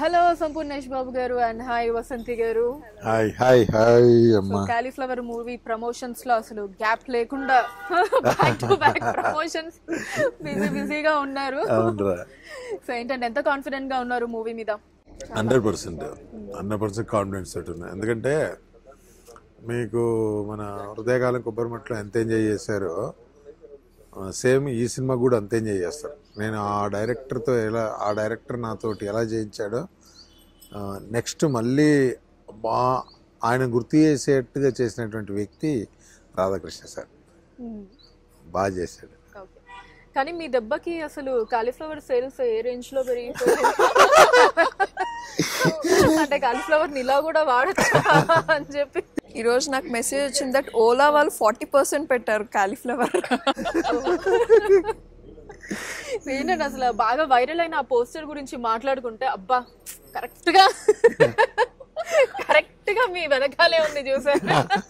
Hello Sampoornesh బాబు గారు and hi Vasanthi గారు hi hi hi అమ్మా కాలీఫ్లవర్ మూవీ ప్రమోషన్స్ లో అసలు గ్యాప్ లేకుండా back to back promotions busy బిజీగా ఉన్నారు అవునరా సో ఏంటంటే ఎంత కాన్ఫిడెంట్ గా ఉన్నారు మూవీ మీద hundred percent hundred percent confidence తోటి ఉన్నా ఎందుకంటే మీకు మన హృదయకాలం కొబ్బరిమట్లో ఎంత ఎంజాయ్ చేశారో సేమ్ ఈ సినిమా కూడా అంత ఎంజాయ్ చేస్తారు నేను ఆ డైరెక్టర్తో ఎలా ఆ డైరెక్టర్ నాతోటి ఎలా చేయించాడో నెక్స్ట్ మళ్ళీ బా ఆయన గుర్తు చేసేట్టుగా చేసినటువంటి వ్యక్తి రాధాకృష్ణ సార్ బాగా చేశాడు Okay. కానీ మీ దెబ్బకి అసలు కాలీఫ్లవర్ సేల్స్ ఏ రేంజ్ లో పెరిగిపోయాయి అంటే కాలీఫ్లవర్ ఇలా కూడా వాడచ్చు అని చెప్పి ఈ రోజు నాకు మెసేజ్ వచ్చింది దట్ ఓలా వాళ్ళు ఫార్టీ పర్సెంట్ పెట్టారు కాలీఫ్లవర్ ఏంటంటే అసలు బాగా వైరల్ అయిన ఆ పోస్టర్ గురించి మాట్లాడుకుంటే అబ్బా కరెక్ట్ గా కరెక్ట్ గా మీ వెనకాలే ఉంది చూసారు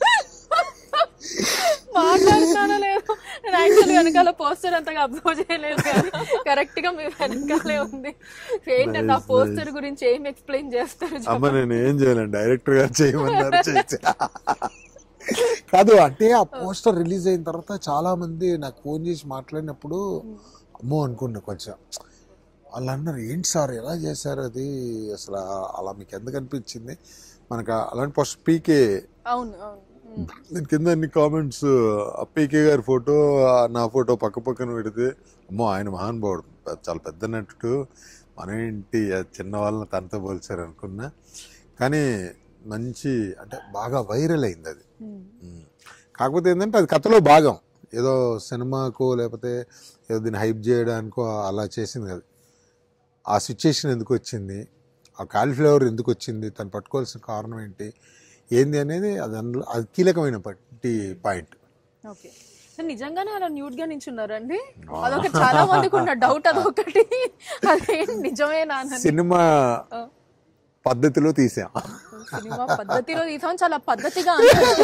మాట్లాడుతానో లేదు నేను యాక్చువల్ వెనకాల పోస్టర్ అంతగా అబ్జర్వ్ చేయలేదు కానీ కరెక్ట్ గా మీ వెనకాలే ఉంది ఏంటంటే ఆ పోస్టర్ గురించి ఏం ఎక్స్ప్లెయిన్ చేస్తారు అమ్మ నేను ఏం చేయలేను డైరెక్టర్ గారు చేయమన్నారు చేసా కాదు అంటే ఆ పోస్టర్ రిలీజ్ అయిన తర్వాత చాలా మంది నాకు ఫోన్ చేసి మాట్లాడినప్పుడు అమ్మో అనుకున్నా కొంచెం వాళ్ళు అన్నారు ఏంటి సార్ ఎలా చేశారు అది అసలు అలా మీకు ఎందుకు అనిపించింది మనకు అలాంటి పోస్ట్ పీకే అవును అవును ఉమ్. నేను కింద అన్ని కామెంట్స్ పీకే గారి ఫోటో నా ఫోటో పక్క పక్కన పెడితే అమ్మో ఆయన మహానుభావుడు చాలా పెద్ద నటుడు మన ఏంటి ఆ చిన్న వాళ్ళని తనతో పోల్చారు అనుకున్నా కానీ మంచి అంటే బాగా వైరల్ అయింది అది ఉమ్. ఉమ్. కాకపోతే ఏంటంటే అది కథలో భాగం ఏదో సినిమాకో లేకపోతే ఏదో దీన్ని హైప్ చేయడానికో అలా చేసింది కదా ఆ సిచ్యుయేషన్ ఎందుకు వచ్చింది ఆ కాలీఫ్లవర్ ఎందుకు వచ్చింది తను పట్టుకోవాల్సిన కారణం ఏంటి ఏంది అనేది అది అందులో అది కీలకమైన పట్టి పాయింట్ ఓకే సో నిజంగానే అలా న్యూడ్ గా నించున్నారండి అదొక చాలా మందికి ఉన్న డౌట్ అదొకటి అదేం నిజమేనా అని సినిమా పద్ధతిలో తీసాం సినిమా పద్ధతిలో తీసాం చాలా పద్ధతిగా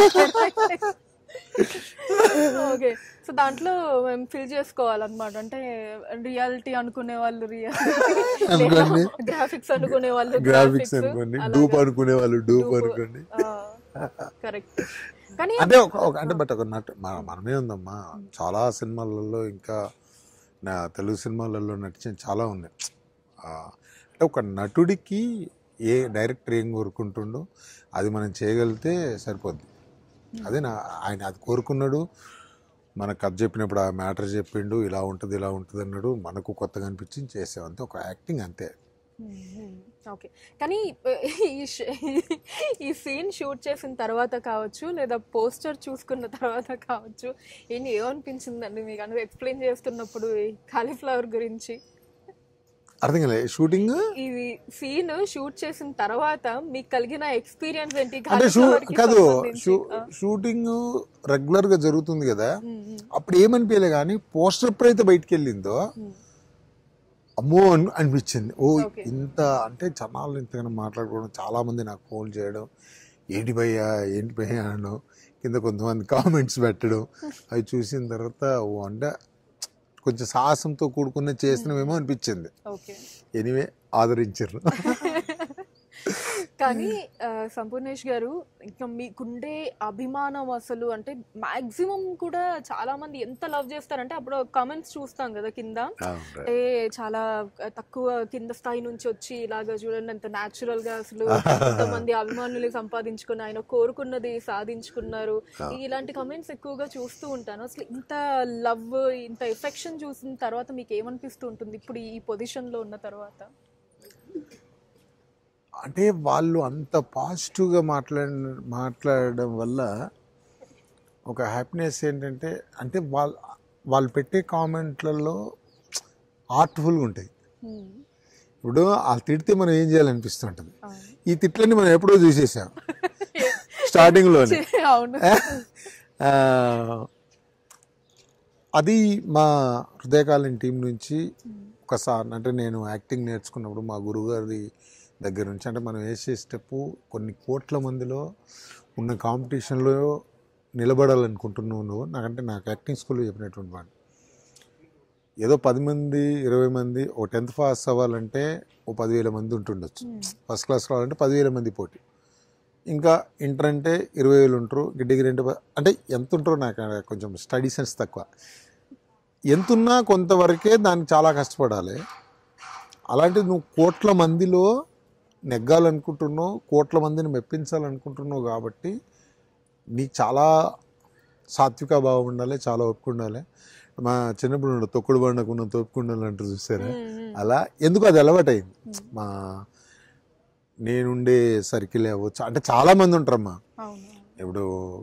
ఓకే సో దాంట్లో మేము ఫిల్ చేసుకోవాలన్నమాట అంటే రియాలిటీ అనుకునే వాళ్ళు అనుకోండి. గ్రాఫిక్స్ అనుకునే వాళ్ళు గ్రాఫిక్స్ అనుకోండి డూప్ అనుకునే వాళ్ళు డూప్ అనుకోండి కరెక్ట్ కానీ అంటే ఒక ఒక- అంటే బట్ ఒక నటు మన- మనమే ఉందమ్మా చాలా సినిమాలలో ఇంకా నా తెలుగు సినిమాలలో నటించిన చాలా ఉన్నాయి ఆ, అంటే ఒక నటుడికి ఏ డైరెక్టర్ ఏం కోరుకుంటుండో అది మనం చేయగలిగితే సరిపోద్ది అదే నా ఆయన అది కోరుకున్నాడు మనకు కథ చెప్పినప్పుడు ఆ మ్యాటర్ చెప్పిండు ఇలా ఉంటుంది ఇలా ఉంటుంది అన్నాడు మనకు కొత్తగా అనిపించింది చేసాం అంతే ఒక యాక్టింగ్ అంతే ఓకే కానీ ఈ ష- ఈ సీన్ షూట్ చేసిన తర్వాత కావచ్చు లేదా పోస్టర్ చూసుకున్న తర్వాత కావచ్చు ఏంటి ఏమనిపించిందండి మీకు అంటే ఎక్స్ప్లెయిన్ చేస్తున్నప్పుడు ఈ కాలీఫ్లవర్ గురించి అర్థం కాలేదు షూటింగ్ ఇది సీన్ షూట్ చేసిన తర్వాత మీకు కలిగిన ఎక్స్పీరియన్స్ ఏంటి అంటే షూ cauliflower కి కాదు సంబంధించి? షూ ఆ, షూటింగ్ రెగ్యులర్ గా జరుగుతుంది కదా ఉమ్, ఉమ్, అప్పుడు ఏమనిపించలే కానీ పోస్టర్ ఎప్పుడైతే బయటికి వెళ్ళిందో ఉమ్. అమ్మో అని అనిపించింది ఓ Okay. ఇంత అంటే జనాలు ఇంతగానో మాట్లాడుకోవడం చాలా మంది నాకు ఫోన్ చేయడం ఏంటి భయ్యా ఏంటి భయ్యా అనడం కింద కొంతమంది కామెంట్స్ పెట్టడం అవి చూసిన తర్వాత ఓ అంటే కొంచెం సాహసంతో కూడుకున్న చేసినవేమో అనిపించింది ఓకే ఎనివే ఆదరించారు కానీ ఆ, సంపూర్ణేష్ గారు ఇంకా మీకుండే అభిమానం అసలు అంటే మాక్సిమం కూడా చాలా మంది ఎంత లవ్ చేస్తారంటే అప్పుడు కామెంట్స్ చూస్తాం కదా కింద అంటే చాలా తక్కువ కింద స్థాయి నుంచి వచ్చి ఇలాగా చూడండి అంత న్యాచురల్ గా అసలు ఇంతమంది అభిమానులు సంపాదించుకుని ఆయన కోరుకున్నది సాధించుకున్నారు ఇలాంటి కమెంట్స్ ఎక్కువగా చూస్తూ ఉంటాను అసలు ఇంత లవ్ ఇంత ఎఫెక్షన్ చూసిన తర్వాత మీకు ఏమనిపిస్తూ ఉంటుంది ఇప్పుడు ఈ పొజిషన్ లో ఉన్న తర్వాత అంటే వాళ్ళు అంత పాజిటివ్గా మాట్లాడ మాట్లాడడం వల్ల ఒక హ్యాపీనెస్ ఏంటంటే అంటే వాళ్ళు వాళ్ళు పెట్టే కామెంట్లలో ఆర్ట్ఫుల్గా ఉంటాయి Hmm. ఇప్పుడు వాళ్ళు తిడితే మనం ఏం చేయాలనిపిస్తుంటుంది అవును. ఈ తిట్లన్నీ మనం ఎప్పుడో చూసేసాం స్టార్టింగ్లోనే అవును ఆ, అది మా హృదయకాలం టీం నుంచి ఒకసారి అంటే నేను యాక్టింగ్ నేర్చుకున్నప్పుడు మా గురుగారి దగ్గర నుంచి అంటే మనం వేసే స్టెప్ కొన్ని కోట్ల మందిలో ఉన్న కాంపిటీషన్లో నిలబడాలనుకుంటున్నావు నువ్వు నాకంటే నాకు యాక్టింగ్ స్కూల్లో చెప్పినటువంటి వాడు ఏదో పది మంది ఇరవై మంది ఓ టెన్త్ పాస్ అవ్వాలంటే ఓ పదివేల మంది ఉంటుండొచ్చు ఫస్ట్ క్లాస్ రావాలంటే పదివేల మంది పోటీ ఇంకా ఇంటర్ అంటే ఇరవై వేలు ఉంటారు ఇంకా డిగ్రీ అంటే ప- అంటే ఎంత ఉంటారో నాకు ఆ కొంచెం స్టడీ సెన్స్ తక్కువ ఎంతున్నా కొంతవరకే దానికి చాలా కష్టపడాలి అలాంటిది నువ్వు కోట్ల మందిలో నెగ్గాలనుకుంటున్నావు కోట్ల మందిని మెప్పించాలనుకుంటున్నావు కాబట్టి నీకు చాలా సాత్విక భావం ఉండాలి చాలా ఓపిక ఉండాలి మా చిన్నప్పుడు ఉండే తొక్కుడు బండకున్న తోపుకుండాలి అంటారు చూసారా అలా ఎందుకు అది అలవాటైంది మా నేనుండే సర్కిల్ అవ్వచ్చు అంటే చాలా మంది ఉంటారమ్మా అవును ఇప్పుడు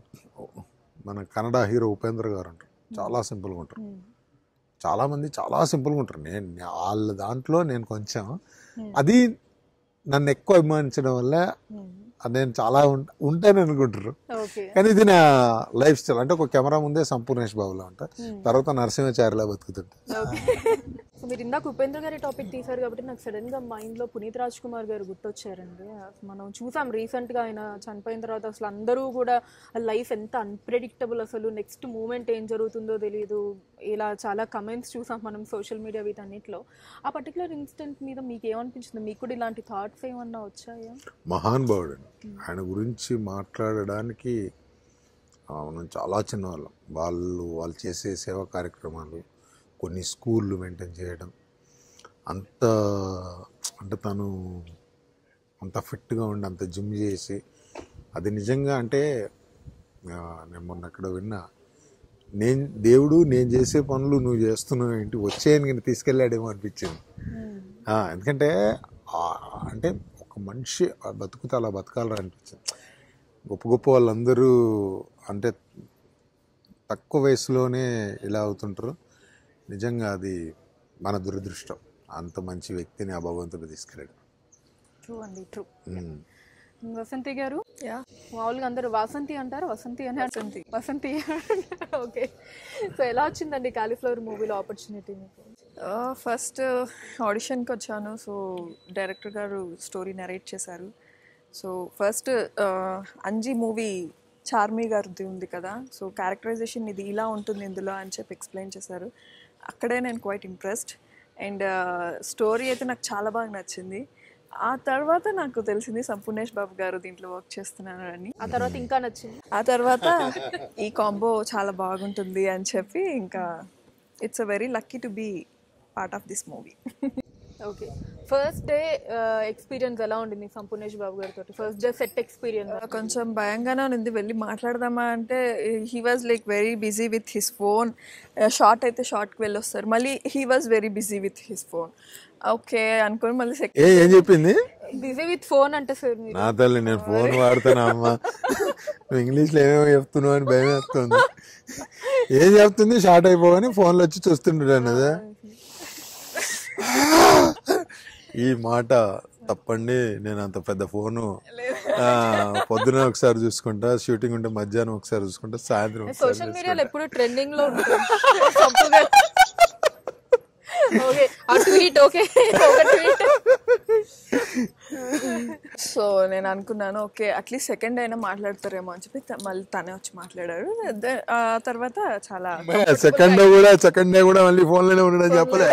మన కన్నడ హీరో ఉపేంద్ర గారు ఉంటారు చాలా సింపుల్గా ఉంటారు ఉమ్. చాలా మంది చాలా సింపుల్గా ఉంటారు నేను వాళ్ళ దాంట్లో నేను కొంచెం అది నన్ను ఎక్కువ అభిమానించడం వల్ల ఉమ్. అది నేను చాలా ఉం- ఉంటాను అనుకుంటారు ఓకే కానీ ఇది నా లైఫ్ స్టైల్ అంటే ఒక కెమెరా ముందే సంపూర్ణేష్ బాబులా ఉంటా Hmm. తర్వాత నరసింహాచార్యలా బతుకుతుంటా ఓకే సో మీరు ఇందాక ఉపేంద్ర గారి టాపిక్ తీశారు కాబట్టి నాకు సడన్ గా మైండ్ లో పునీత్ రాజ్ కుమార్ గారు గుర్తొచ్చారండి మనం చూసాం రీసెంట్ గా ఆయన చనిపోయిన తర్వాత అసలు అందరూ కూడా లైఫ్ ఎంత అన్ప్రెడిక్టబుల్ అసలు నెక్స్ట్ మూమెంట్ ఏం జరుగుతుందో తెలియదు ఇలా చాలా కమెంట్స్ చూసాం మనం సోషల్ మీడియా వీటన్నిటిలో ఆ పర్టికులర్ ఇన్సిడెంట్ మీద మీకు ఏమనిపించింది మీకు కూడా ఇలాంటి థాట్స్ ఏమన్నా వచ్చాయా మహానుభావుడు ఆయన గురించి మాట్లాడడానికి ఆ, మనం చాలా చిన్నవాళ్ళం వాళ్ళు వాళ్ళు చేసే సేవా కార్యక్రమాలు కొన్ని స్కూళ్ళు మెయింటైన్ చేయడం అంత అంటే తను అంత ఫిట్గా ఉండి అంత జిమ్ చేసి అది నిజంగా అంటే ఆ, నేను మొన్న ఎక్కడ విన్నా నేను దేవుడు నేను చేసే పనులు నువ్వు చేస్తున్నావు ఏంటి వచ్చేయని కానీ తీసుకెళ్ళాడేమో అనిపించింది ఆ, ఎందుకంటే ఆ, అంటే ఒక మనిషి ఆ బతుకుతా అలా బతకాలని అనిపించింది గొప్ప గొప్ప వాళ్ళందరూ అంటే తక్కువ వయసులోనే ఇలా అవుతుంటారు నిజంగా అది మన దురదృష్టం అంత మంచి వ్యక్తిని ఆ భగవంతుడు తీసుకెళ్ళాడు ట్రూ అండి ట్రూ ఉమ్. వసంతి గారు యా మామూలుగా అందరూ వాసంతి అంటారు వసంతి అని వసంతి వసంతి ఓకే సో ఎలా వచ్చిందండి కాలీఫ్లవర్ మూవీలో ఆపర్చునిటీ మీకు ఫస్ట్ ఆడిషన్కి వచ్చాను సో డైరెక్టర్ గారు స్టోరీ నరేట్ చేశారు so first Anji movie Charmi గారిది ఉంది కదా సో క్యారెక్టరైజేషన్ ఇది ఇలా ఉంటుంది ఇందులో అని చెప్పి ఎక్స్ప్లెయిన్ చేశారు అక్కడే నేను క్వైట్ ఇంప్రెస్డ్ అండ్ స్టోరీ అయితే నాకు చాలా బాగా నచ్చింది ఆ తర్వాత నాకు తెలిసింది సంపూర్ణేష్ బాబు గారు దీంట్లో వర్క్ చేస్తున్నారు అని ఆ తర్వాత ఇంకా నచ్చింది ఆ తర్వాత ఈ కాంబో చాలా బాగుంటుంది అని చెప్పి ఇంకా it's a very lucky to be part of this movie okay first day experience ఎలా ఉండింది సంపూర్ణేష్ బాబు గారితో ఫస్ట్ డే సెట్ ఎక్స్పీరియన్స్ కొంచెం భయంగానే ఉంది వెళ్ళి మాట్లాడదామా అంటే he was like very busy with his phone short అయితే షార్ట్కి వెళ్ళి వస్తారు మళ్ళీ he was very busy with his phone okay అనుకొని మళ్ళీ సెకండ్ ఏ ఏం చెప్పింది బిజీ విత్ ఫోన్ అంటే సార్ మీరు నా తల్లి నేను ఫోన్ వాడుతాను అమ్మ నువ్వు ఇంగ్లీష్లో ఏమేమో చెప్తున్నావు అని భయం వేస్తుంది ఏం చెప్తుంది షార్ట్ అయిపోవని ఫోన్లో వచ్చి చూస్తుంటాను అదే ఈ మాట తప్పండి నేను అంత పెద్ద ఫోను ఆ, పొద్దున ఒకసారి చూసుకుంటా షూటింగ్ ఉంటే మధ్యాహ్నం ఒకసారి చూసుకుంటా సాయంత్రం ఒకసారి సోషల్ మీడియాలో ఎప్పుడు ట్రెండింగ్ లో ఉంటుంది సంపు గారు ఓకే ఆ ట్వీట్ ఓకే ఒక ట్వీట్ సో నేను అనుకున్నాను ఓకే అట్లీస్ట్ సెకండ్ అయినా మాట్లాడతారేమో అని చెప్పి త- మళ్ళీ తనే వచ్చి మాట్లాడారు ద- ఆ తర్వాత చాలా సెకండ్ డే కూడా సెకండ్ డే కూడా మళ్ళీ ఫోన్లోనే ఉండడం చెప్పలే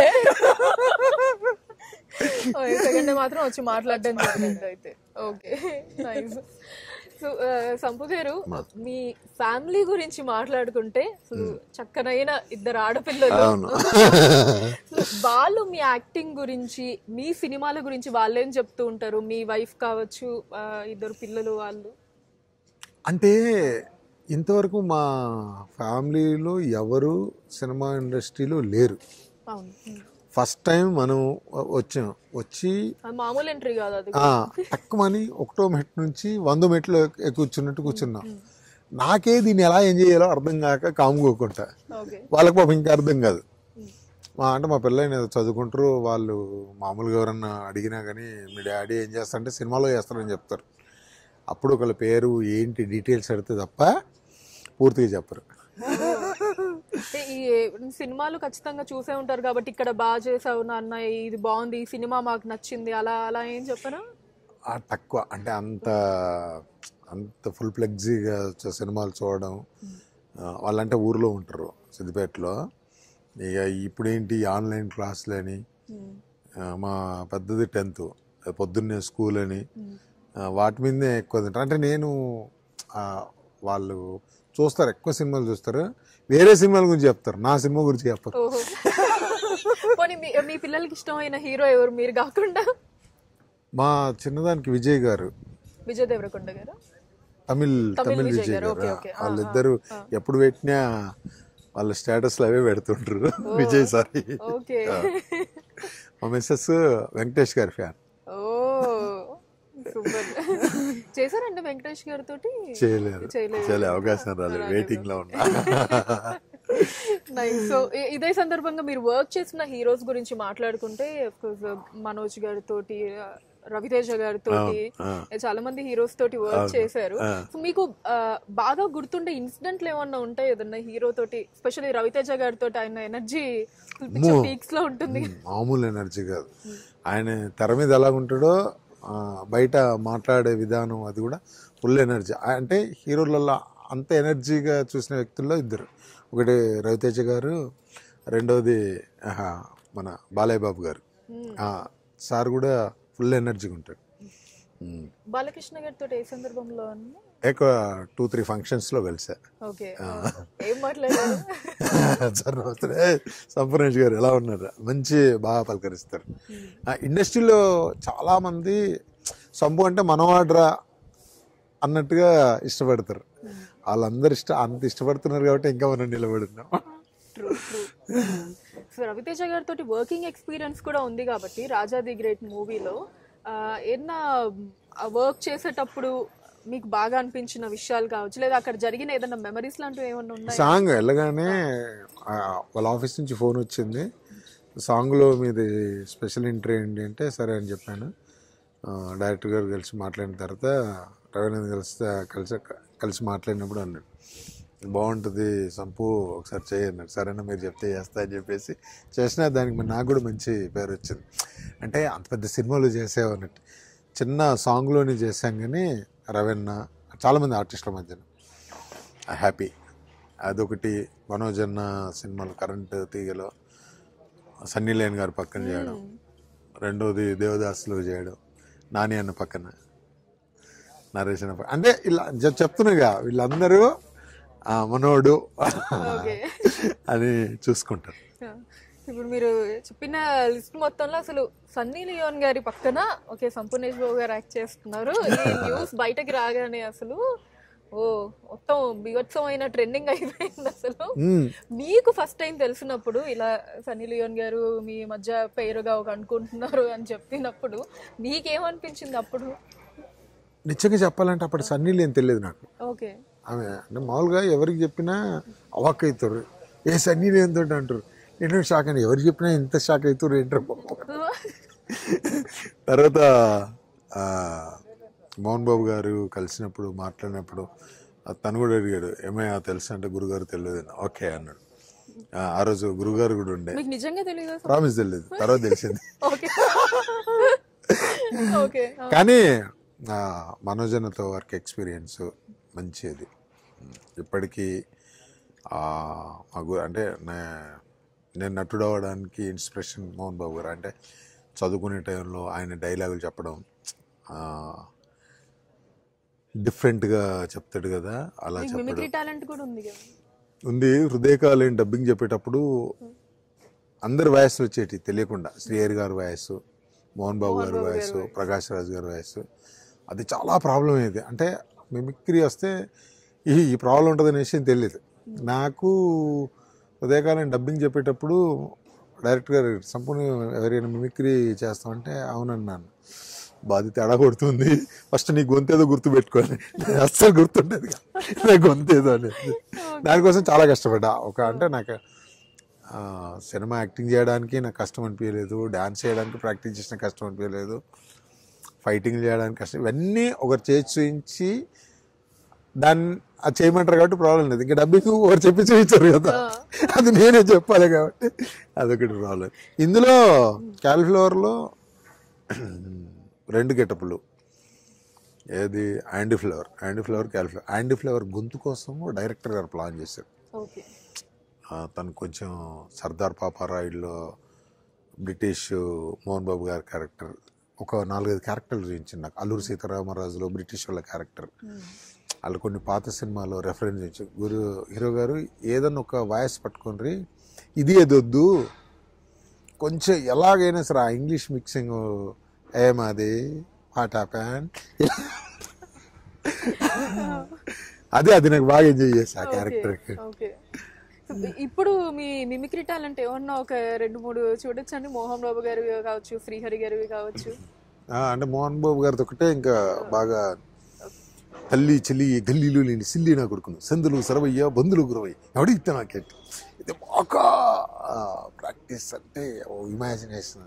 సెకండ్ డే మాత్రం వచ్చి మాట్లాడడం జరిగింది అయితే ఓకే నైస్ సో సంపు గారు మీ ఫ్యామిలీ గురించి మాట్లాడుకుంటే అసలు చక్కనైన ఇద్దరు ఆడపిల్లలు అవును అసలు వాళ్ళు మీ యాక్టింగ్ గురించి మీ సినిమాల గురించి వాళ్ళేం చెప్తూ ఉంటారు మీ వైఫ్ కావచ్చు ఆ, ఇద్దరు పిల్లలు వాళ్ళు అంటే ఇంతవరకు మా ఫ్యామిలీలో ఎవరు సినిమా ఇండస్ట్రీలో లేరు అవును ఫస్ట్ టైం మనం వచ్చాం వచ్చి అది మామూలు ఎంట్రీ కాదు అది ఆ, తక్కువని ఒకటో మెట్టు నుంచి వంద మెట్లు ఎక్కి కూర్చున్నట్టు కూర్చున్నాం నాకే దీన్ని ఎలా ఎంజాయ్ చేయాలో అర్థం కాక కాముకోకుంటా ఓకే వాళ్ళకి పాపం ఇంకా అర్థం కాదు మా అంటే మా పిల్లలు ఏదో చదువుకుంటారు వాళ్ళు మామూలుగా ఎవరన్నా అడిగినా కానీ మీ డాడీ ఏం చేస్తారంటే సినిమాలో చేస్తారని చెప్తారు అప్పుడు ఒకళ్ళ పేరు ఏంటి డీటెయిల్స్ అడిగితే తప్ప పూర్తిగా చెప్పరు అంటే ఈ సినిమాలు ఖచ్చితంగా చూసే ఉంటారు కాబట్టి ఇక్కడ బాగా చేసావు నాన్న ఇది బాగుంది ఈ సినిమా మాకు నచ్చింది అలా అలా ఏం చెప్పరా ఆ తక్కువ అంటే అంత అంత ఫుల్ ఫ్లెక్సీగా సినిమాలు చూడడం ఆ, వాళ్ళంటే ఊర్లో ఉంటారు సిద్దిపేటలో ఇక ఇప్పుడేంటి ఆన్లైన్ క్లాసులని ఆ, మా పెద్దది టెన్త్ పొద్దున్నే స్కూల్ అని ఆ, వాటి మీదనే ఎక్కువ తింటారు అంటే నేను ఆ, వాళ్ళు చూస్తారు ఎక్కువ సినిమాలు చూస్తారు వేరే సినిమాల గురించి చెప్తారు నా సినిమా గురించి చెప్పరు ఓహో పోనీ మీ మీ పిల్లలకి ఇష్టమైన హీరో ఎవరు మీరు కాకుండా మా చిన్నదానికి విజయ్ గారు విజయ్ దేవరకొండ గారు తమిళ్ తమిళ్ తమిళ్ విజయ్ విజయ్ గారు, గారు ఓకే, ఓకే. ఆ, వాళ్ళిద్దరు ఎప్పుడు పెట్టినా వాళ్ళ స్టేటస్లు అవే పెడుతుంటారు విజయ్ సారి ఓకే మా మిస్సెస్ వెంకటేష్ గారి ఫ్యాన్ ఓ సూపర్ చేశారండి వెంకటేష్ గారితో చేయలేరు చేయలేదు. చేయలే అవకాశం రాలేదు వెయిటింగ్ లో ఉన్నా నైస్ సో ఇదే సందర్భంగా మీరు వర్క్ చేసిన హీరోస్ గురించి మాట్లాడుకుంటే కోర్స్ మనోజ్ గారితో రవితేజ గారితో చాలా మంది హీరోస్ తోటి వర్క్ చేశారు సో మీకు ఆ, బాగా గుర్తుండే ఇన్సిడెంట్లు ఏమన్నా ఉంటాయి ఏదన్నా హీరో తోటి స్పెషల్లీ రవితేజ గారితో ఆయన ఎనర్జీ పీక్స్ లో ఉంటుంది మామూలు ఎనర్జీ కాదు ఆయన తెర మీద ఎలా ఉంటాడో ఆ, బయట మాట్లాడే విధానం అది కూడా ఫుల్ ఎనర్జీ అంటే హీరోలలో అంత ఎనర్జీగా చూసిన వ్యక్తుల్లో ఇద్దరు ఒకటి రవితేజ గారు రెండవది ఆహా, మన బాలయ్య బాబు గారు ఆ, సార్ కూడా ఫుల్ ఎనర్జీగా ఉంటాడు ఉమ్. బాలకృష్ణ గారితో ఏ సందర్భంలో అన్న ఎక్కువ టూ త్రీ ఫంక్షన్స్లో కలిసా ఓకే ఏం మాట్లాడారు సార్ నమస్తే ఏ, సంపూర్ణేష్ గారు ఎలా ఉన్నారు మంచి బాగా పలకరిస్తారు ఆ, ఇండస్ట్రీలో చాలా మంది సంపు అంటే మనవాడ్రా అన్నట్టుగా ఇష్టపడతారు వాళ్ళందరూ ఇష్ట అంత ఇష్టపడుతున్నారు కాబట్టి ఇంకా మనం నిలబడున్నాం ట్రూ ట్రూ సో రవితేజ గారితో వర్కింగ్ ఎక్స్పీరియన్స్ కూడా ఉంది కాబట్టి రాజా ది గ్రేట్ మూవీలో ఏదన్నా వర్క్ చేసేటప్పుడు మీకు బాగా అనిపించిన విషయాలు కావచ్చు లేదా అక్కడ జరిగిన ఏదైనా మెమరీస్ లాంటివి ఏమన్నా ఉన్నాయి సాంగ్ వెళ్ళగానే ఆ, వాళ్ళ ఆఫీస్ నుంచి ఫోన్ వచ్చింది సాంగ్లో మీది స్పెషల్ ఎంట్రీ ఏంటి అంటే సరే అని చెప్పాను ఆ, డైరెక్టర్ గారు కలిసి మాట్లాడిన తర్వాత రవీంద్ర కలిసి కలిసి కలిసి మాట్లాడినప్పుడు అన్నాడు బాగుంటుంది సంపు ఒకసారి చేయన్నాడు సరేనా మీరు చెప్తే చేస్తా అని చెప్పేసి చేసినా దానికి మరి నాకు కూడా మంచి పేరు వచ్చింది అంటే అంత పెద్ద సినిమాలు చేసేవన్నట్టు చిన్న సాంగ్లోనే చేశాం కానీ రవీణ చాలామంది ఆర్టిస్టుల మధ్యన హ్యాపీ అదొకటి మనోజ్ అన్న సినిమాలో కరెంట్ తీగలో సన్నీ లేన్ గారు పక్కన చేయడం రెండోది దేవదాసులో చేయడం నాని అన్న పక్కన నరేష్ అన్న పక్కన అంటే ఇలా చెప్- చెప్తున్నాగా వీళ్ళందరూ ఆ, మనోడు ఓకే అని చూసుకుంటారు ఇప్పుడు మీరు చెప్పిన లిస్ట్ మొత్తంలో అసలు సన్నీ లియోన్ గారి పక్కన ఓకే సంపూర్ణేష్ బాబు గారు యాక్ట్ చేస్తున్నారు ఈ న్యూస్ బయటకి రాగానే అసలు ఓ మొత్తం బీభత్సమైన ట్రెండింగ్ అయిపోయింది అసలు మ్మ్. మీకు ఫస్ట్ టైం తెలిసినప్పుడు ఇలా సన్నీ లియోన్ గారు మీ మధ్య పేరుగా ఒక అనుకుంటున్నారు అని చెప్పినప్పుడు మీకేమనిపించింది అప్పుడు నిజంగా చెప్పాలంటే అప్పుడు సన్నీ లేని తెలియదు నాకు ఓకే ఆమె అంటే మామూలుగా ఎవరికి చెప్పినా అవాక్ అవుతారు ఏ సన్నీ లేని తోటి అంటారు నేను షాక్ అని ఎవరికి చెప్పినా ఇంత షాక్ అవుతారు ఏంటారు తర్వాత ఆ, మోహన్ బాబు గారు కలిసినప్పుడు మాట్లాడినప్పుడు ఆ, తను కూడా అడిగాడు ఏమయ్యా తెలుసు అంటే గురుగారు తెలియదు ఓకే అన్నాడు ఆ, ఆ రోజు గురుగారు కూడా ఉండే మీకు నిజంగా తెలియదు ప్రామిస్ తెలియదు తర్వాత తెలిసింది ఓకే ఓకే కానీ ఆ, మనోజనతో వర్క్ ఎక్స్పీరియన్స్ మంచిది ఇప్పటికీ ఆ, మా గు అంటే నే- నేను నటుడు అవ్వడానికి ఇన్స్పిరేషన్ మోహన్ బాబు గారు అంటే చదువుకునే టైంలో ఆయన డైలాగులు చెప్పడం ఆ, డిఫరెంట్గా చెప్తాడు కదా అలా మీకు చెప్పడం మిమిక్రీ టాలెంట్ కూడా ఉంది కదా ఉంది హృదయకాలేని డబ్బింగ్ చెప్పేటప్పుడు అందరి వాయిస్లు వచ్చేటి తెలియకుండా శ్రీహరి గారి వాయిస్ మోహన్ బాబు గారి వాయిస్ ప్రకాష్ రాజ్ గారి వాయిస్ అది చాలా ప్రాబ్లం అయ్యేది అంటే మిమిక్రీ వస్తే ఈ ఈ ప్రాబ్లం ఉంటుందనే విషయం తెలియదు నాకు ఉదయకాలం డబ్బింగ్ చెప్పేటప్పుడు డైరెక్టర్ గారు సంపూర్ణ ఎవరైనా మిమిక్రీ చేస్తామంటే అవునన్నాను బాధ తేడా కొడుతుంది ఫస్ట్ నీ గొంతేదో గుర్తు పెట్టుకోవాలి నాకు అస్సలు గుర్తుండేది కాదు. నా గొంతేదో అనేది దానికోసం చాలా కష్టపడ్డా ఒక అంటే నాకు ఆ, సినిమా యాక్టింగ్ చేయడానికి నాకు కష్టం అనిపించలేదు డ్యాన్స్ చేయడానికి ప్రాక్టీస్ చేసిన కష్టం అనిపించలేదు ఫైటింగ్ చేయడానికి కష్టం ఇవన్నీ ఒకరు చేసి చూపించి దాన్ని అది చేయమంటారు కాబట్టి ప్రాబ్లం లేదు ఇంకా డబ్బింగ్ ఒకరు చెప్పి చూపించారు కదా అది నేనే చెప్పాలి కాబట్టి అదొకటి ప్రాబ్లం ఇందులో క్యాలిఫ్లవర్లో రెండు గెటప్లు ఏది Andy flower Andy flower cauliflower Andy flower గొంతు కోసం డైరెక్టర్ గారు ప్లాన్ చేశారు ఓకే ఆ, తను కొంచెం సర్దార్ పాపారాయుడులో బ్రిటిష్ మోహన్ బాబు గారి క్యారెక్టర్ ఒక నాలుగైదు క్యారెక్టర్లు చూపించింది నాకు అల్లూరి సీతారామరాజులో బ్రిటిష్ వాళ్ళ క్యారెక్టర్ వాళ్ళు కొన్ని పాత సినిమాలో రెఫరెన్స్ ఇచ్చి గురు హీరో గారు ఏదన్నా ఒక వాయిస్ పట్టుకొని ఇది ఎదొద్దు కొంచెం ఎలాగైనా సరే ఆ ఇంగ్లీష్ మిక్సింగ్ ఏమాది వాట్ హ్యాపెన్ అదే అది నాకు బాగా ఎంజాయ్ చేసి ఆ క్యారెక్టర్కి ఓకే ఇప్పుడు మీ మిమిక్రీ టాలెంట్ ఏమన్నా ఒక రెండు మూడు చూడొచ్చండి మోహన్ బాబు గారివి కావచ్చు శ్రీహరి గారివి కావచ్చు ఆ, అంటే మోహన్ బాబు గారిది ఒకటే ఇంకా బాగా తల్లి చెల్లి గల్లీలు లేని సిల్లి నా కొడుకును సందులు సరవయ్య బంధులు గురవయ్య ఎవడితే నాకెట్ ఇది బాగా ప్రాక్టీస్ అంటే ఇమాజినేషన్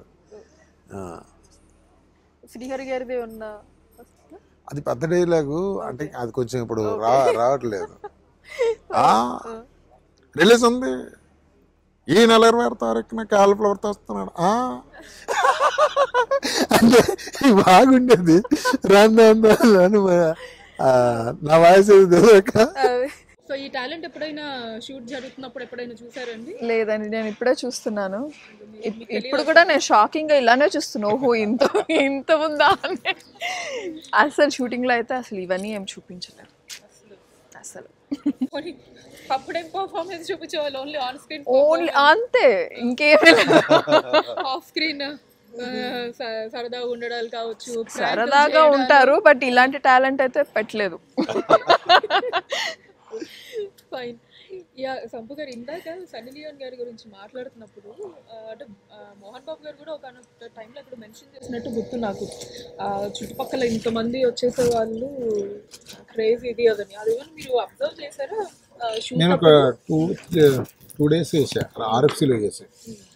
శ్రీహరి గారిది ఉన్న అది పెద్ద డైలాగు అంటే అది కొంచెం ఇప్పుడు రా రావట్లేదు ఆ, రిలీజ్ ఉంది ఈ నెల ఇరవై ఆరు తారీఖున కాలిఫ్లవర్తో వస్తున్నాడు ఆ. అంటే ఇది బాగుండేది రాను రాను రాను రాను ఆ, నా వాయిస్ ఏది తెలియక సో ఈ టాలెంట్ ఎప్పుడైనా షూట్ జరుగుతున్నప్పుడు ఎప్పుడైనా చూసారండి లేదండి నేను ఇప్పుడే చూస్తున్నాను ఇప్- ఇప్పుడు కూడా నేను షాకింగ్ గా ఇలానే చూస్తున్నా ఓహో ఇంత ఇంత ఉందా అని అసలు షూటింగ్ లో అయితే అసలు ఇవన్నీ ఏం చూపించలేదు అసలు అప్పుడేం పర్ఫార్మెన్స్ చూపించేవాళ్ళు ఓన్లీ ఆన్ స్క్రీన్ ఓన్లీ అంతే ఇంకేమీ లేదు ఆఫ్ స్క్రీన్ సరదాగా ఉండడాలు కావచ్చు సరదాగా ఉంటారు బట్ ఇలాంటి టాలెంట్ అయితే పెట్టలేదు ఫైన్ యా సంపు గారు ఇందాక సన్నీ లియోన్ గారి గురించి మాట్లాడుతున్నప్పుడు ఆ, అంటే ఆ, మోహన్ బాబు గారు కూడా ఒక టైంలో అక్కడ మెన్షన్ చేసినట్టు గుర్తు నాకు ఆ, చుట్టుపక్కల ఇంతమంది వచ్చేసే వాళ్ళు క్రేజ్ ఇది అదని అది ఏమన్నా మీరు అబ్జర్వ్ చేశారా షూట్ నేను ఒక టూ టూ డేస్ చేసా ఆర్ఎఫ్సీలో చేసా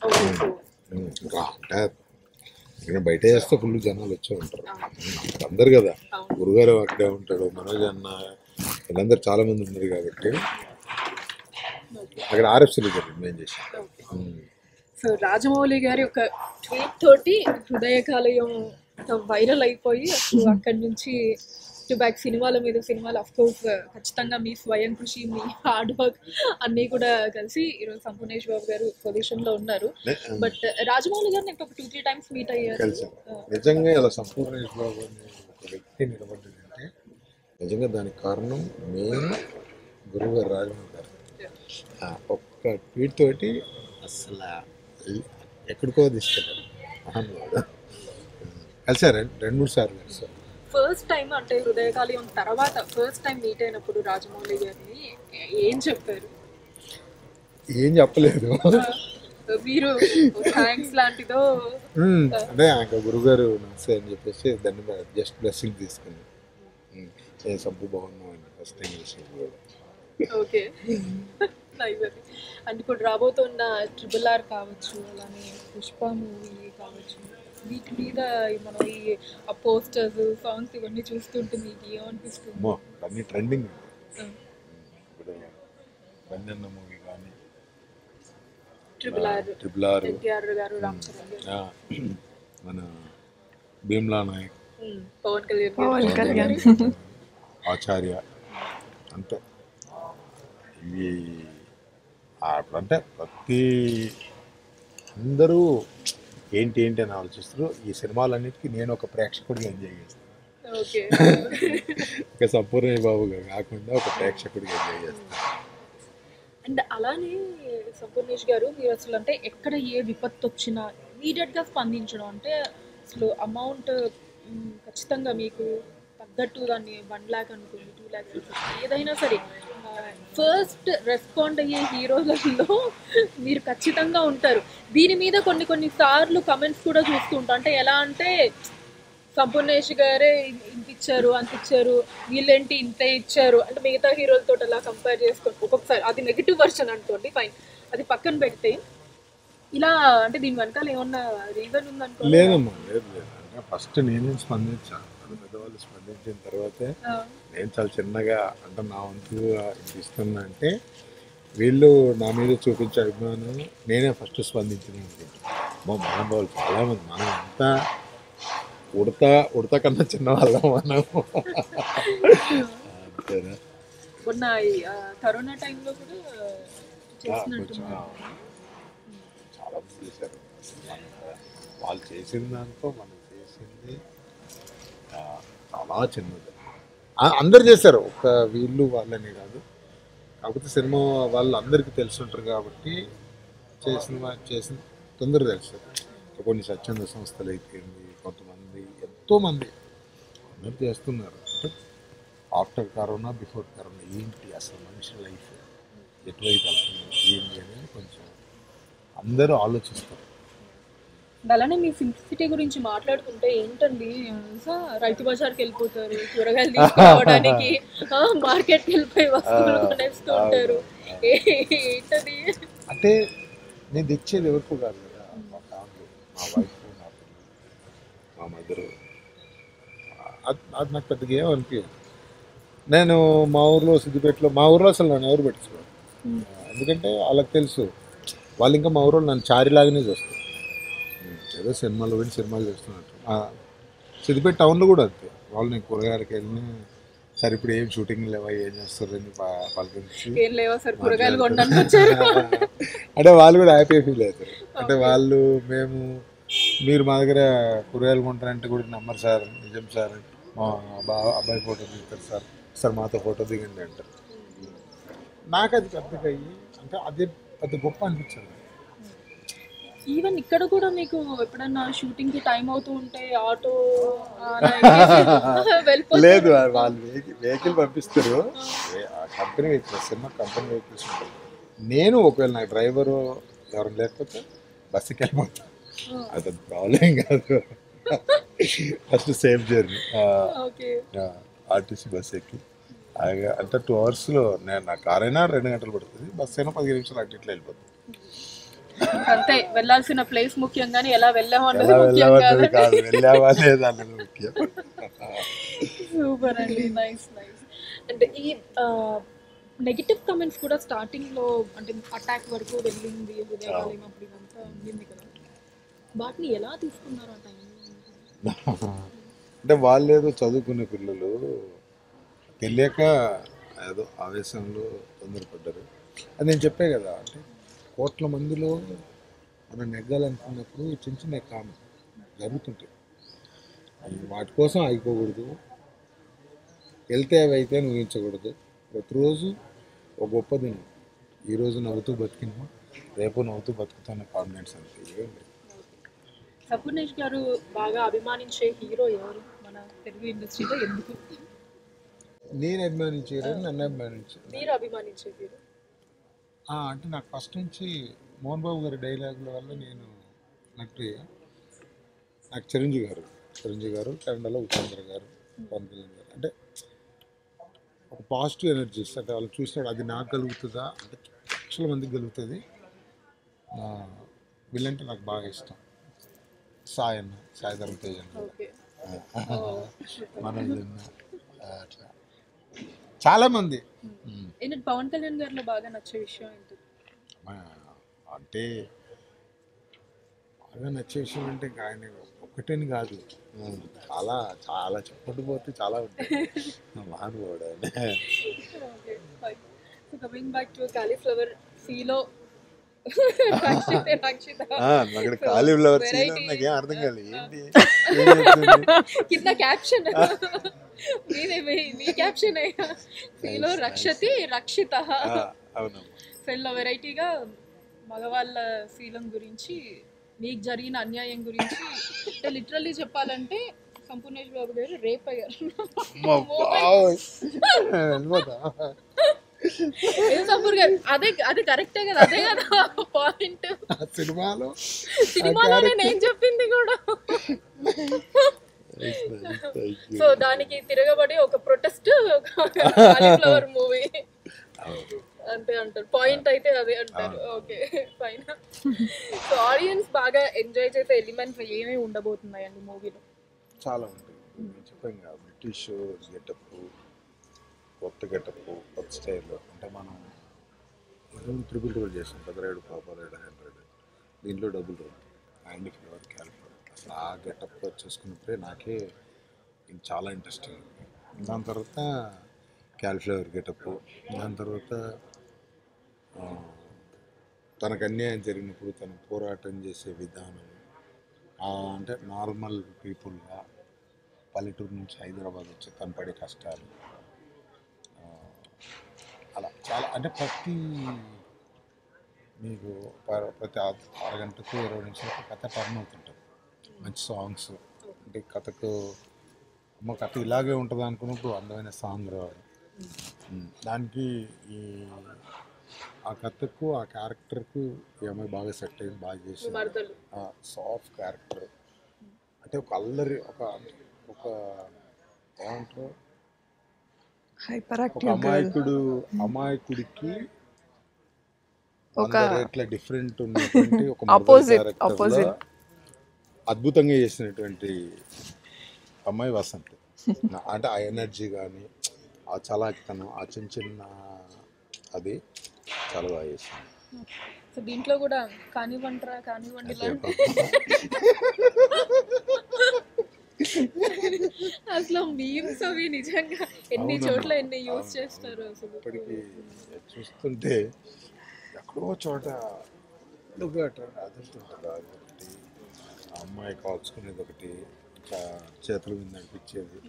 రా అంటే ఇక్కడ బయట చేస్తే ఫుల్ జనాలు వచ్చే ఉంటారు అందరు కదా గురుగారు అక్కడే ఉంటాడు మనోజ్ అన్న వీళ్ళందరూ చాలా మంది ఉన్నారు కాబట్టి అక్కడ ఆర్ఎఫ్సీలో జరిగింది మేము చేసాం సో రాజమౌళి గారి ఒక ట్వీట్ తోటి హృదయకాలయం వైరల్ అయిపోయి అసలు అక్కడి నుంచి టు బ్యాక్ సినిమాల మీద సినిమాలు అఫ్ కోర్స్ ఖచ్చితంగా మీ స్వయం కృషి మీ హార్డ్ వర్క్ అన్నీ కూడా కలిసి ఈరోజు సంపూర్ణేష్ బాబు గారు పొజిషన్ లో ఉన్నారు బట్ రాజమౌళి గారిని ఒక టూ త్రీ టైమ్స్ మీట్ అయ్యారు కలిసాం నిజంగా ఇలా సంపూర్ణేష్ బాబు అనే ఒక వ్యక్తి నిలబడ్డాడంటే నిజంగా దానికి కారణం మెయిన్ గురువు గారు రాజమౌళి గారు ఆ ఒక్క ట్వీట్ తోటి అసలు ఎక్కడికో తీసుకెళ్ళారు మహానుభావుడు. కలిసారు రెండు మూడు సార్లు కలిసారు ఫస్ట్ టైం అంటే హృదయకాలయం తర్వాత ఫస్ట్ టైం మీట్ అయినప్పుడు రాజమౌళి గారిని ఏం చెప్పారు ఏం చెప్పలేదు మీరు థ్యాంక్స్ లాంటిదో ఉమ్, అంటే ఇంకా గురుగారు నమస్తే అని చెప్పేసి దాన్ని జస్ట్ బ్లెస్సింగ్ తీసుకుంది ఉమ్, ఏ సబ్బు బాగున్నావు అని ఫస్ట్ టైం చేసి ఓకే నైస్ అది అండ్ ఇప్పుడు రాబోతున్న ట్రిపుల్ ఆర్ కావచ్చు అలానే పుష్ప మూవీ కావచ్చు వీటి మీద మనం ఈ పోస్టర్స్ సాంగ్స్ ఇవన్నీ చూస్తుంటే మీకు ఏమనిపిస్తుంది అమ్మో అన్ని ట్రెండింగ్ ఇప్పుడు బందన్న మూవీ కానీ triple R triple R NTR garu Ram Charan గారు ఆ, మన భీమ్లా నాయక్ ఉమ్, పవన్ కళ్యాణ్ పవన్ గారు కళ్యాణ్ ఆచార్య అంతే ఇవి ఆ- అంటే ప్రతి అందరూ ఏంటి ఏంటి అని ఆలోచిస్తారు ఈ సినిమాలన్నిటికీ నేను ఒక ప్రేక్షకుడిగా ఎంజాయ్ చేస్తాను ఓకే ఒక సంపూర్ణ బాబుగా కాకుండా ఒక ప్రేక్షకుడిగా ఎంజాయ్ చేస్తాను అండ్ అలానే సంపూర్ణేష్ గారు మీరు అసలు అంటే ఎక్కడ ఏ విపత్తు వచ్చినా immediate గా స్పందించడం అంటే అసలు అమౌంట్ ఖచ్చితంగా మీకు తగ్గట్టు దాన్ని వన్ ల్యాక్ అనుకోండి టూ ల్యాక్స్ ఏదైనా సరే ఫస్ట్ రెస్పాండ్ అయ్యే హీరోలలో మీరు ఖచ్చితంగా ఉంటారు దీని మీద కొన్ని కొన్ని సార్లు కమెంట్స్ కూడా చూస్తూ ఉంటాం అంటే ఎలా అంటే సంపూర్ణేష్ గారే ఇంత ఇచ్చారు అంత ఇచ్చారు వీళ్ళేంటి ఇంతే ఇచ్చారు అంటే మిగతా హీరోలతో అలా కంపేర్ చేసుకొని ఒక్కొక్కసారి అది నెగిటివ్ వర్షన్ అనుకోండి ఫైన్ అది పక్కన పెడితే ఇలా అంటే దీని వెనకాల ఏమన్నా రీజన్ ఉందనుకో లేదమ్మా లేదు లేదు అంటే ఫస్ట్ నేనే స్పందించాను మన పెద్దవాళ్ళు స్పందించిన తర్వాతే నేను చాలా చిన్నగా అంటే నా వంతు ఇది ఇస్తున్నా అంటే వీళ్ళు నా మీద చూపించే అభిమానం నేనే ఫస్ట్ స్పందించిన మా మహానుభావులు చాలామంది మనం అంతా ఉడతా ఉడత కన్నా చిన్న వాళ్ళం మనం అంతేనా మొన్న ఈ, ఆ, కరోనా టైంలో కూడా కొంచెం ఆ, చాలా మంది చేశారు అసలు మన- వాళ్ళు చేసిన దాంతో మనం చేసింది ఆ, చాలా చిన్నది ఆ, అందరు చేశారు ఒక వీళ్ళు వాళ్ళని కాదు కాకపోతే సినిమా వాళ్ళు అందరికీ తెలిసి ఉంటారు కాబట్టి చేసిన వా- చేసిన తొందర తెలుసు ఇంకా కొన్ని స్వచ్ఛంద సంస్థలు అయిపోయింది కొంతమంది ఎంతోమంది అందరు చేస్తున్నారు అంటే ఆఫ్టర్ కరోనా బిఫోర్ కరోనా ఏంటి అసలు మనిషి లైఫ్ ఎటువైపు వెళ్తుంది ఏంటి అనేది కొంచెం అందరూ ఆలోచిస్తారు అలానే మీ సింప్లిసిటీ గురించి మాట్లాడుకుంటే ఏంటండి సో రైతు బజార్కి వెళ్ళిపోతారు కూరగాయలు తీసుకోవడానికి మార్కెట్కి వెళ్ళిపోయి వస్తువులు కొనేస్తూ ఉంటారు ఏ- ఏంటది అంటే నేను తెచ్చేది ఎవరికో కాదు కదా మా ఫ్యామిలీ మా వైఫ్ నా పిల్లలు మా మదరు అది అది నాకు పెద్దగా ఏం అనిపించదు నేను మా ఊర్లో సిద్దిపేటలో మా ఊర్లో అసలు నన్ను ఎవరు పెట్టుకోరు ఎందుకంటే వాళ్ళకి తెలుసు వాళ్ళు ఇంకా మా ఊర్లో నన్ను చారిలాగానే చూస్తారు ఏదో సినిమాలు పోయి సినిమాలు చేస్తున్నట్టు ఆ, సిద్దిపేట టౌన్లో కూడా అంతే వాళ్ళు నేను కూరగాయలకి వెళ్ళిన సరే ఇప్పుడు ఏం షూటింగ్ లేవా ఏం చేస్తారు అని ప- పలకరించి ఏం లేవా సార్ కూరగాయలు కొనడానికి వచ్చారు అంటే వాళ్ళు కూడా హ్యాపీ ఫీల్ అవుతారు అంటే వాళ్ళు మేము మీరు మా దగ్గర కూరగాయలు కొంటారంటే కూడా నమ్మరు సార్ నిజం సార్ మా బా అబ్బాయి ఫోటో దిగుతారు సార్ సార్ మాతో ఫోటో దిగండి అంటారు నాకు అది పెద్దగా అయ్యి అంటే అదే పెద్ద గొప్ప అనిపించదు ఈవెన్ ఇక్కడ కూడా మీకు ఎప్పుడన్నా షూటింగ్ కి టైం అవుతూ ఉంటే ఆటో వెళ్ళిపోతారు లేదు వాళ్ళు వెహికల్ వెహికల్ పంపిస్తారు ఏ- ఆ కంపెనీ వెహికల్ సినిమా కంపెనీ వెహికల్స్ ఉంటాయి నేను ఒకవేళ నాకు డ్రైవరు ఎవరు లేకపోతే బస్సుకి వెళ్ళిపోతాను అది ప్రాబ్లం కాదు first safe journey okay RTC bus ఎక్కి ఆగా- అంటే టూ అవర్స్లో నేను నా కార్ అయినా రెండు గంటలు పడుతుంది బస్ అయినా పదిహేను నిమిషాలు అటు ఇట్లా వెళ్ళిపోతుంది అంతే వెళ్ళాల్సిన ప్లేస్ ముఖ్యం కానీ ఎలా వెళ్ళాము అన్నది ఎలా ముఖ్యం వెళ్ళామన్నది కాదు కాదు వెళ్ళావా లేదా అన్నది ముఖ్యం సూపర్ అండి నైస్ నైస్ అంటే ఈ నెగిటివ్ కమెంట్స్ కూడా స్టార్టింగ్ లో అంటే అటాక్ వరకు వెళ్ళింది హృదయకాలం అప్పుడు ఇదంతా ఉండింది కదా వాటిని ఎలా తీసుకున్నారు ఆ టైంలో అంటే వాళ్ళు ఏదో చదువుకునే పిల్లలు తెలియక ఏదో ఆవేశంలో తొందరపడ్డారు అది నేను చెప్పే కదా అంటే కోట్ల మందిలో మనం నెగ్గాలనుకున్నప్పుడు చిన్న చిన్న కామం జరుగుతుంటాయి అవి వాటి కోసం ఆగిపోకూడదు వెళ్తే అవి అయితే నువ్వు ఊహించకూడదు ప్రతిరోజు ఒక గొప్ప దినం ఈరోజు నవ్వుతూ బతికినా రేపు నవ్వుతూ బతుకుతున్న కాన్ఫిడెన్స్ అంతే ఏం లేదు సపూర్ణేష్ గారు బాగా అభిమానించే హీరో ఎవరు మన తెలుగు ఇండస్ట్రీలో ఎందుకు నేను అభిమానించారు నన్ను అభిమానించారు మీరు అభిమానించే హీరో ఆ, అంటే నాకు ఫస్ట్ నుంచి మోహన్ బాబు గారి డైలాగుల వల్ల నేను నాకు నాకు చిరంజీవి గారు చిరంజీవి గారు కన్నడలో ఉపేంద్ర గారు పవన్ కళ్యాణ్ గారు అంటే ఒక పాజిటివ్ ఎనర్జీస్ అంటే వాళ్ళు చూసినప్పుడు అది నాకు కలుగుతుందా అంటే లక్షల మందికి కలుగుతుంది ఆ, వీళ్ళంటే నాకు బాగా ఇష్టం సాయి అన్న సాయి ధర్మ తేజ్ అన్న ఓకే మనోజ్ అన్న ఆ, అట్లా చాలామంది ఉమ్. ఏంటంటే పవన్ కళ్యాణ్ గారిలో బాగా నచ్చే విషయం ఏంటి మా అంటే బాగా నచ్చే విషయం అంటే ఇంకా ఆయన ఒక్కటని కాదు చాలా చాలా చెప్పుకుంటూ పోతే చాలా ఉంటాయి మానవుడు ఆయన okay fine so coming back to cauliflower సీలో రక్షితే రక్షిత ఆ, అక్కడ కాలీఫ్లవర్ సీన్ Variety. నాకేం అర్థం కాలేదు ఏంటి ఏం చెప్తుంది? కింద క్యాప్షన్ మీదే మీ- మీ క్యాప్షన్ సీలో రక్షతి రక్షిత ఆ, అవునమ్మా ఫెల్లో వెరైటీగా మగవాళ్ళ శీలం గురించి మీకు జరిగిన అన్యాయం గురించి అంటే లిటరల్లీ చెప్పాలంటే సంపూర్ణేష్ బాబు గారు రేప్ అయ్యారు అమ్మా, బావోయ్. వెళ్ళిపోతా ఏం సంపూర్ గారు అదే అది కరెక్టే కదా అదే కదా పాయింట్ ఆ సినిమాలో సినిమాలో నేను ఏం చెప్పింది కూడా సో దానికి తిరగబడి ఒక ప్రొటెస్ట్ కాలీఫ్లవర్ మూవీ అంతే అంటారు పాయింట్ అయితే అదే అంటారు ఓకే ఫైన్ సో ఆడియన్స్ బాగా ఎంజాయ్ చేసే ఎలిమెంట్స్ ఏమేమి ఉండబోతున్నాయండి మూవీలో చాలా ఉంటాయి నేను చెప్పాను కదా బ్రిటిష్ గెటప్ కొత్త గెటప్ కొత్త స్టైల్ అంటే మనం ఏదో త్రిపుల్ రోల్ చేసాం పెద్దరాయుడు పాపరాయుడు హైబ్రిడ్ దీంట్లో double role hand flavour cauliflower అసలు ఆ గెటప్ చేసుకున్నప్పుడే నాకే ఇది చాలా ఇంట్రెస్టింగ్ దాని తర్వాత క్యాలిఫ్లవర్ గెటప్ దాని తర్వాత ఆ, తనకు అన్యాయం జరిగినప్పుడు తను పోరాటం చేసే విధానం ఆ, అంటే నార్మల్ పీపుల్గా పల్లెటూరు నుంచి హైదరాబాద్ వచ్చి తను పడే కష్టాలు ఆ, అలా చాలా అంటే ప్రతి మీకు ప- ప్రతి అర- అరగంటకు ఇరవై నిమిషాలకు కథ టర్న్ అవుతుంటుంది మంచి సాంగ్స్ అంటే కథకు అమ్మ కథ ఇలాగే ఉంటుంది అనుకున్నప్పుడు అందమైన సాంగ్ రావాలి ఉమ్, దానికి ఈ ఆ కథకు ఆ క్యారెక్టర్కు ఈ అమ్మాయి బాగా సెట్ అయింది బాగా చేసింది మరదలు సాఫ్ట్ క్యారెక్టర్ అంటే ఒక అల్లరి ఒక ఒక ఏమంటారు హైపర్ ఒక యాక్టివ్ గర్ల్ అమాయకుడు అమాయకుడికి ఒక ఇట్లా డిఫరెంట్ ఉన్నటువంటి ఒక mother Opposite, character లో opposite. అద్భుతంగా చేసినటువంటి అమ్మాయి వసంత్ నా- అంటే ఆ ఎనర్జీ కానీ ఆ చలాకితనం ఆ చిన్న చిన్న అది చాలా బాగా చేసింది సో దీంట్లో కూడా కానివ్వంటరా కానివ్వండి ఇలాంటి అసలు మీమ్స్ అవి నిజంగా ఎన్ని అవునమ్మా. చోట్ల ఎన్ని యూజ్ చేస్తారు అసలు ఇప్పటికీ చూస్తుంటే ఎక్కడో చోట ఒకటి అదుంటుంటుంది అది ఒకటి ఆ అమ్మాయి కాల్చుకునేది ఒకటి ఇంకా చేతుల మీద అనిపించేది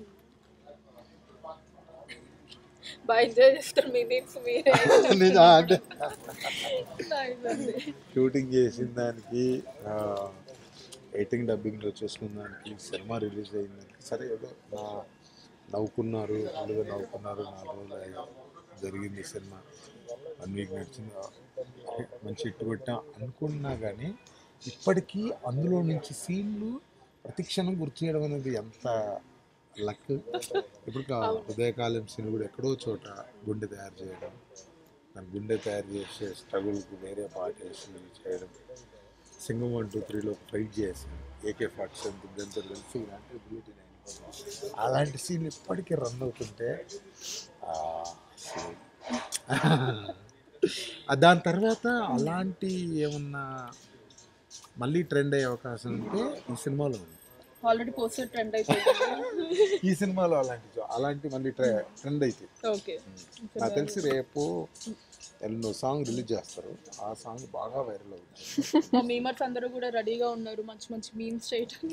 బాగా ఎంజాయ్ చేస్తారు మీ మీమ్స్ మీరే నిజం అంటే Nice అండి. షూటింగ్ చేసిన దానికి ఎయిటింగ్ డబ్బింగ్లో చూసుకున్న దానికి సినిమా రిలీజ్ అయిన దానికి సరే ఏదో నా నవ్వుకున్నారు ముందుగా నవ్వుకున్నారు నాలుగు రోజులు అయ్యి జరిగింది సినిమా వన్ వీక్ నడిచింది ఓకే, మంచి హిట్ కొట్టా అనుకున్నా కానీ ఇప్పటికీ అందులో నుంచి సీన్లు ప్రతిక్షణం గుర్తు చేయడం అనేది ఎంత లక్ ఇప్పుడు కా- ఉదయకాలం సీన్ కూడా ఎక్కడో చోట గుండె తయారు చేయడం దాని గుండె తయారు చేసే స్ట్రగుల్కి వేరే పార్ట్ వేసి చేయడం సింగం వన్ టూ త్రీలో ఫైట్ చేసాం ఏకే ఫార్టీ సెవెన్ దాంతో కలిసి ఇలాంటి బ్యూటీ నైన్ అలాంటి సీన్ ఇప్పటికీ రన్ అవుతుంటే ఆ, అసలు ఆ దాని తర్వాత అలాంటి ఏమన్నా మళ్ళీ ట్రెండ్ అయ్యే అవకాశం ఉంటే ఈ సినిమాలో ఉంది ఆల్రెడీ పోస్టర్ ట్రెండ్ అయిపోయింది ఈ సినిమాలో అలాంటి అలాంటి మళ్ళీ ట్రె ట్రెండ్ అయితే ఓకే నాకు తెలిసి రేపు ఎన్నో సాంగ్ రిలీజ్ చేస్తారు ఆ సాంగ్ బాగా వైరల్ అవుతుంది మా మీమర్స్ అందరూ కూడా రెడీగా ఉన్నారు మంచి మంచి మీమ్స్ చేయడానికి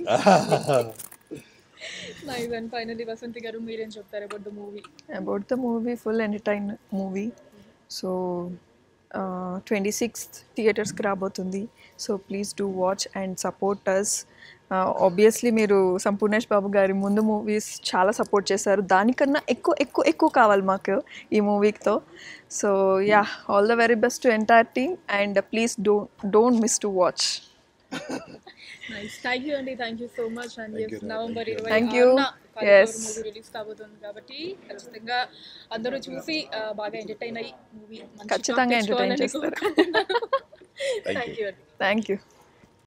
nice and finally Vasanthi garu మీరేం చెప్తారు about the movie about the movie full entertain movie so twenty sixth థియేటర్స్కి రాబోతుంది so please do watch and support us obviously మీరు సంపూర్ణేష్ బాబు గారి ముందు మూవీస్ చాలా సపోర్ట్ చేశారు దానికన్నా ఎక్కువ ఎక్కువ ఎక్కువ కావాలి మాకు ఈ మూవీతో so yeah all the very best to entire team and please do don't miss to watch nice thank you అండి thank you so much and Thank you, November ఇరవై Thank you. Yes. Movie release కాబోతుంది కాబట్టి ఖచ్చితంగా అందరూ చూసి ఆ, బాగా entertain అయ్యి మూవీ ఖచ్చితంగా entertain చేస్తారు. థ్యాంక్ యూ అండి థ్యాంక్ యూ